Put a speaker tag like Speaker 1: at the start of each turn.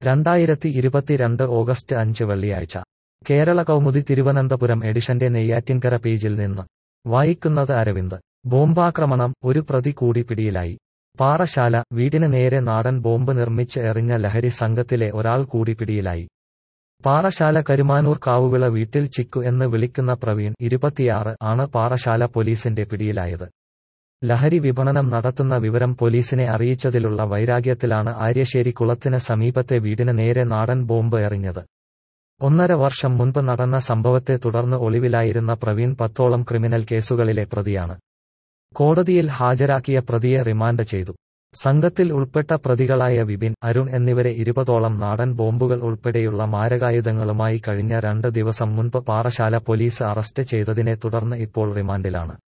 Speaker 1: രണ്ടായിരത്തി ഇരുപത്തിരണ്ട് ഓഗസ്റ്റ് അഞ്ച് വെള്ളിയാഴ്ച കേരള കൗമുദി തിരുവനന്തപുരം എഡിഷന്റെ നെയ്യാറ്റിൻകര പേജിൽ നിന്ന് വായിക്കുന്നത് അരവിന്ദ് ബോംബാക്രമണം ഒരു പ്രതി കൂടി പിടിയിലായി പാറശാല വീടിന് നേരെ നാടൻ ബോംബ് നിർമ്മിച്ച് എറിഞ്ഞ ലഹരി സംഘത്തിലെ ഒരാൾ കൂടി പിടിയിലായി പാറശാല കരുമാനൂർ കാവുവിള വീട്ടിൽ ചിക്കു എന്ന് വിളിക്കുന്ന പ്രവീൺ ഇരുപത്തിയാറ് ആണ് പാറശാല പോലീസിന്റെ പിടിയിലായത് ലഹരി വിപണനം നടത്തുന്ന വിവരം പോലീസിനെ അറിയിച്ചതിലുള്ള വൈരാഗ്യത്തിലാണ് ആര്യശ്ശേരി കുളത്തിന് സമീപത്തെ വീടിന് നേരെ നാടൻ ബോംബ് എറിഞ്ഞത് ഒന്നര വർഷം മുൻപ് നടന്ന സംഭവത്തെ തുടർന്ന് ഒളിവിലായിരുന്ന പ്രവീൺ പത്തോളം ക്രിമിനൽ കേസുകളിലെ പ്രതിയാണ് കോടതിയിൽ ഹാജരാക്കിയ പ്രതിയെ റിമാൻഡ് ചെയ്തു സംഘത്തിൽ ഉൾപ്പെട്ട പ്രതികളായ വിപിൻ അരുൺ എന്നിവരെ ഇരുപതോളം നാടൻ ബോംബുകൾ ഉൾപ്പെടെയുള്ള മാരകായുധങ്ങളുമായി കഴിഞ്ഞ രണ്ട് ദിവസം മുൻപ് പാറശാല പോലീസ് അറസ്റ്റ് ചെയ്തതിനെ തുടർന്ന് ഇപ്പോൾ റിമാൻഡിലാണ്